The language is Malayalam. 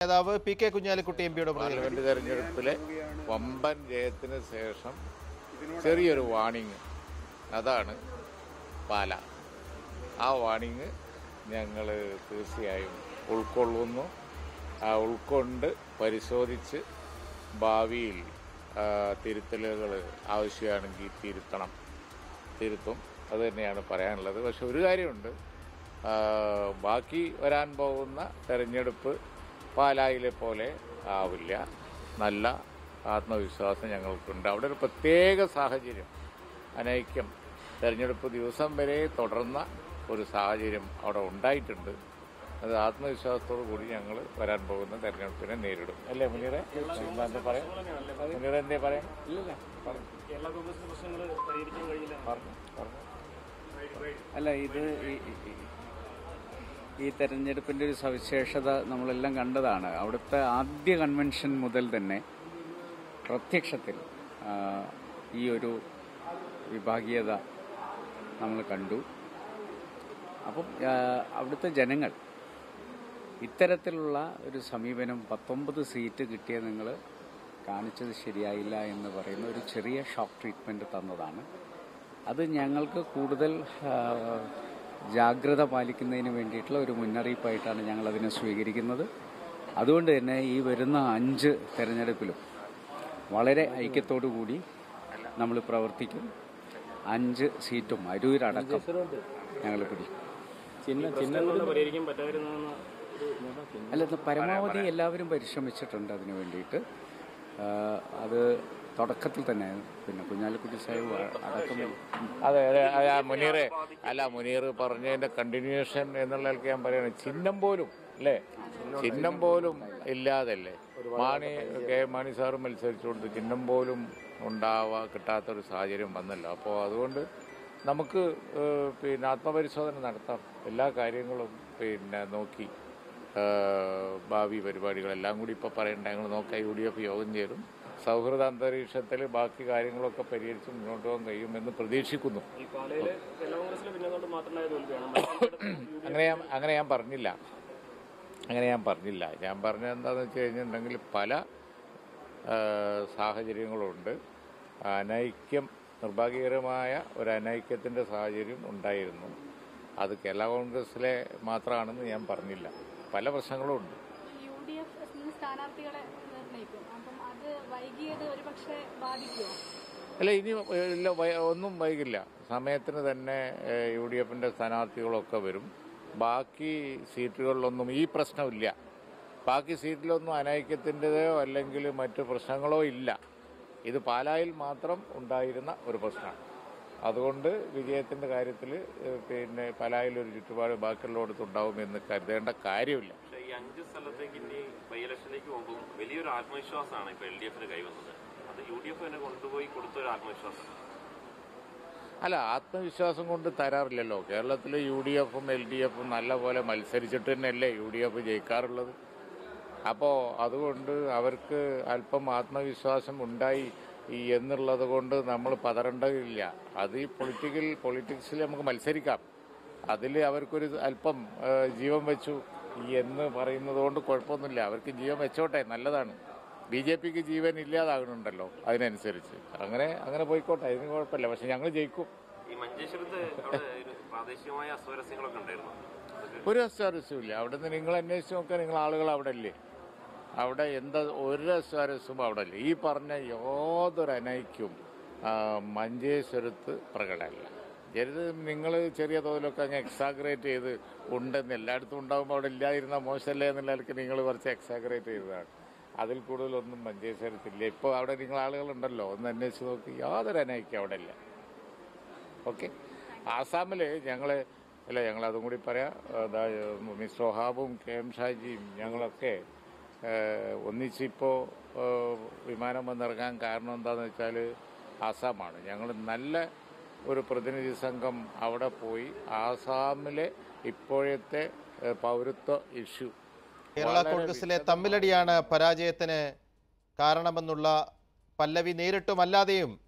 നേതാവ് പി കെ കുഞ്ഞാലിക്കുട്ടി എം പിയുടെ പ്രതികരണം പാർലമെന്റ് തെരഞ്ഞെടുപ്പിലെ വമ്പൻ ജയത്തിന് ശേഷം ചെറിയൊരു വാണിംഗ് അതാണ് പാല ആ വാണിംഗ് ഞങ്ങൾ തീർച്ചയായും ഉൾക്കൊള്ളുന്നു ആ ഉൾക്കൊണ്ട് പരിശോധിച്ച് ഭാവിയിൽ ആ, തിരുത്തലുകൾ ആവശ്യമാണെങ്കിൽ തിരുത്തണം തിരുത്തും അത് തന്നെയാണ് പറയാനുള്ളത് പക്ഷെ ഒരു കാര്യമുണ്ട് ആ, ബാക്കി വരാൻ പോകുന്ന തെരഞ്ഞെടുപ്പ് പാലായിലെ പോലെ ആവില്ല നല്ല ആത്മവിശ്വാസം ഞങ്ങൾക്കുണ്ട് അവിടെ ഒരു പ്രത്യേക സാഹചര്യം അനൈക്യം തെരഞ്ഞെടുപ്പ് ദിവസം വരെ തുടർന്ന ഒരു സാഹചര്യം അവിടെ ഉണ്ടായിട്ടുണ്ട് അത് ആത്മവിശ്വാസത്തോടു കൂടി ഞങ്ങൾ വരാൻ പോകുന്ന തെരഞ്ഞെടുപ്പിനെ നേരിടും അല്ലേ മുനീറെ എന്താ പറയാം മുനീറെ എന്തേ പറയാം പറഞ്ഞു കേരള കോൺഗ്രസിന്റെ പ്രശ്നങ്ങൾ പരിഹരിക്കാൻ കഴിയില്ല പറഞ്ഞു പറഞ്ഞു അല്ല ഇത് ഈ- ഈ- ഈ- ഈ തെരഞ്ഞെടുപ്പിന്റെ ഒരു സവിശേഷത നമ്മളെല്ലാം കണ്ടതാണ് അവിടുത്തെ ആദ്യ കൺവെൻഷൻ മുതൽ തന്നെ പ്രത്യക്ഷത്തിൽ ആ, ഈ ഒരു വിഭാഗീയത നമ്മൾ കണ്ടു അപ്പം ആ, അവിടുത്തെ ജനങ്ങൾ ഇത്തരത്തിലുള്ള ഒരു സമീപനം പത്തൊമ്പത് സീറ്റ് കിട്ടിയ നിങ്ങൾ കാണിച്ചത് ശരിയായില്ല എന്ന് പറയുന്ന ഒരു ചെറിയ ഷോക്ക് ട്രീറ്റ്മെന്റ് തന്നതാണ് അത് ഞങ്ങൾക്ക് കൂടുതൽ ആ, ജാഗ്രത പാലിക്കുന്നതിന് വേണ്ടിയിട്ടുള്ള ഒരു മുന്നറിയിപ്പായിട്ടാണ് ഞങ്ങൾ അതിനെ സ്വീകരിക്കുന്നത് അതുകൊണ്ട് തന്നെ ഈ വരുന്ന അഞ്ച് തെരഞ്ഞെടുപ്പിലും വളരെ ഐക്യത്തോടു കൂടി നമ്മൾ പ്രവർത്തിക്കും അഞ്ച് സീറ്റും അരൂരടക്കം ഞങ്ങൾ പിടിക്കും പ്രശ്നങ്ങൾ പരിഹരിക്കാൻ പറ്റാതിരുന്ന അല്ല ഇത് പരമാവധി എല്ലാവരും പരിശ്രമിച്ചിട്ടുണ്ട് അതിനു വേണ്ടിയിട്ട് ആ, അത് തുടക്കത്തിൽ തന്നെ പിന്നെ കുഞ്ഞാലിക്കുട്ടി സാഹിബ് അടക്കം അതെ അതെ അതെ, ആ മുനീറെ അല്ല മുനീർ പറഞ്ഞതിന്റെ കണ്ടിന്യൂഷൻ എന്നുള്ളതൊക്കെ ഞാൻ പറയാണ് ചിഹ്നം പോലും അല്ലേ ചിഹ്നം പോലും ഇല്ലാതല്ലേ Mani K M Mani sir മത്സരിച്ചുകൊണ്ട് ചിഹ്നം പോലും ഉണ്ടാവാ കിട്ടാത്തൊരു സാഹചര്യം വന്നല്ലോ അപ്പോൾ അതുകൊണ്ട് നമുക്ക് ഏഹ്, പിന്നെ ആത്മപരിശോധന നടത്താം എല്ലാ കാര്യങ്ങളും പിന്നെ നോക്കി ഏഹ്, ഭാവി പരിപാടികളെല്ലാം കൂടി ഇപ്പോൾ പറയണ്ട ഞങ്ങൾ നോക്കാം യു ഡി എഫ് യോഗം ചേരും സൗഹൃദ അന്തരീക്ഷത്തിൽ ബാക്കി കാര്യങ്ങളൊക്കെ പരിഹരിച്ച് മുന്നോട്ട് പോകാൻ കഴിയുമെന്ന് പ്രതീക്ഷിക്കുന്നു ഈ പാലയിലെ കേരള കോൺഗ്രസിലെ പിന്നോട്ട് മാത്രമായ തോൽവിയാണ് മത്സരത്തിനടുത്ത് അങ്ങനെ ഞാൻ അങ്ങനെ ഞാൻ പറഞ്ഞില്ല അങ്ങനെ ഞാൻ പറഞ്ഞില്ല ഞാൻ പറഞ്ഞത് എന്താണെന്ന് വെച്ച് കഴിഞ്ഞിട്ടുണ്ടെങ്കിൽ പല ആ, സാഹചര്യങ്ങളുണ്ട് അനൈക്യം നിർഭാഗ്യകരമായ ഒരു അനൈക്യത്തിൻ്റെ സാഹചര്യം ഉണ്ടായിരുന്നു അത് കേരള കോൺഗ്രസിലെ മാത്രമാണെന്ന് ഞാൻ പറഞ്ഞില്ല പല പ്രശ്നങ്ങളും ഉണ്ട് യു ഡി എഫ് സ്ഥാനാർത്ഥികളെ നിർണ്ണയിക്കും അപ്പം അത് വൈകിയത് ഒരുപക്ഷെ ബാധിക്കുമോ അല്ല ഇനി ഇല്ല വൈ- ഒന്നും വൈകില്ല സമയത്തിന് തന്നെ യു ഡി എഫിന്റെ സ്ഥാനാർത്ഥികളൊക്കെ വരും ബാക്കി സീറ്റുകളിലൊന്നും ഈ പ്രശ്നമില്ല ബാക്കി സീറ്റിലൊന്നും അനൈക്യത്തിൻ്റെതോ അല്ലെങ്കിൽ മറ്റു പ്രശ്നങ്ങളോ ഇല്ല ഇത് പാലായിൽ മാത്രം ഉണ്ടായിരുന്ന ഒരു പ്രശ്നമാണ് അതുകൊണ്ട് വിജയത്തിന്റെ കാര്യത്തിൽ പിന്നെ പാലായിൽ ഒരു ചുറ്റുപാട് ബാക്കിയുള്ളടത്ത് ഉണ്ടാവുമെന്ന് കരുതേണ്ട കാര്യമില്ല പക്ഷേ ഈ അഞ്ച് സ്ഥലത്തേക്ക് ഇനി ബൈ ഇലക്ഷനിലേക്ക് പോകുമ്പോൾ വലിയൊരു ആത്മവിശ്വാസമാണ് ഇപ്പോൾ എൽ ഡി എഫിന് കൈവന്നത് അത് യു ഡി എഫ് തന്നെ കൊണ്ടുപോയി കൊടുത്ത ഒരു ആത്മവിശ്വാസം അല്ല ആത്മവിശ്വാസം കൊണ്ട് തരാറില്ലല്ലോ കേരളത്തിൽ യു ഡി എഫും എൽ ഡി എഫും നല്ലപോലെ മത്സരിച്ചിട്ട് തന്നെയല്ലേ യു ഡി എഫ് ജയിക്കാറുള്ളത് അപ്പോൾ അതുകൊണ്ട് അവർക്ക് അല്പം ആത്മവിശ്വാസം ഉണ്ടായി ഈ എന്നുള്ളത് കൊണ്ട് നമ്മൾ പതറേണ്ടതില്ല അത് ഈ പൊളിറ്റിക്കൽ പൊളിറ്റിക്സിൽ നമുക്ക് മത്സരിക്കാം അതിൽ അവർക്കൊരു അല്പം ആ, ജീവൻ വെച്ചു എന്ന് പറയുന്നത് കൊണ്ട് കുഴപ്പമൊന്നുമില്ല അവർക്ക് ജീവൻ വെച്ചോട്ടെ നല്ലതാണ് ബി ജെ പിക്ക് ജീവൻ ഇല്ലാതാകുന്നുണ്ടല്ലോ അതിനനുസരിച്ച് അങ്ങനെ അങ്ങനെ പോയിക്കോട്ടെ അതിന് കുഴപ്പമില്ല പക്ഷെ ഞങ്ങൾ ജയിക്കും ഈ മഞ്ചേശ്വരത്ത് അവിടെ ഒരു പ്രാദേശികമായ അസ്വാരസ്യങ്ങളൊക്കെ ഉണ്ടായിരുന്നു അതൊക്കെ ഒരു അസ്വാരസ്യവും ഇല്ല അവിടെ നിന്ന് നിങ്ങൾ അന്വേഷിച്ച് നോക്കാൻ നിങ്ങൾ ആളുകൾ അവിടെ ഇല്ലേ അവിടെ എന്താ ഒരു അസ്വാരസ്യവും അവിടെ ഇല്ല ഈ പറഞ്ഞ യാതൊരു അനൈക്യവും ആ, മഞ്ചേശ്വരത്ത് പ്രകടമല്ല ചെറുത് നിങ്ങൾ ചെറിയ തോതിലൊക്കെ അങ്ങ് എക്സാഗ്രേറ്റ് ചെയ്ത് ഉണ്ടെന്ന് എല്ലായിടത്തും ഉണ്ടാകുമ്പോൾ അവിടെ ഇല്ലാതിരുന്ന മോശമല്ലേ എന്നുള്ള നിലയ്ക്ക് നിങ്ങൾ കുറച്ച് എക്സാഗ്രേറ്റ് ചെയ്തതാണ് അതിൽ കൂടുതലൊന്നും മഞ്ചേശ്വരത്തില്ല ഇപ്പോൾ അവിടെ നിങ്ങൾ ആളുകളുണ്ടല്ലോ ഒന്ന് അന്വേഷിച്ച് നോക്കി യാതൊരു അനൈക്യം അവിടെ ഇല്ല ഓക്കെ ആസാമിൽ ഞങ്ങൾ അല്ല ഞങ്ങൾ അതും കൂടി പറയാം അതാ മിസ്റ്റർ ഒഹാബും കെ എം ഷാജിയും ഞങ്ങളൊക്കെ ഏഹ്, ഒന്നിച്ചിപ്പോൾ ഏഹ്, വിമാനം വന്നിറങ്ങാൻ കാരണം എന്താണെന്ന് വെച്ചാൽ ആസാമാണ് ഞങ്ങൾ നല്ല ഒരു പ്രതിനിധി സംഘം അവിടെ പോയി ആസാമിലെ ഇപ്പോഴത്തെ ഏഹ്, പൗരത്വ ഇഷ്യൂ കേരള കോൺഗ്രസിലെ തമ്മിലടിയാണ് പരാജയത്തിന് കാരണമെന്നുള്ള പല്ലവി നേരിട്ടും അല്ലാതെയും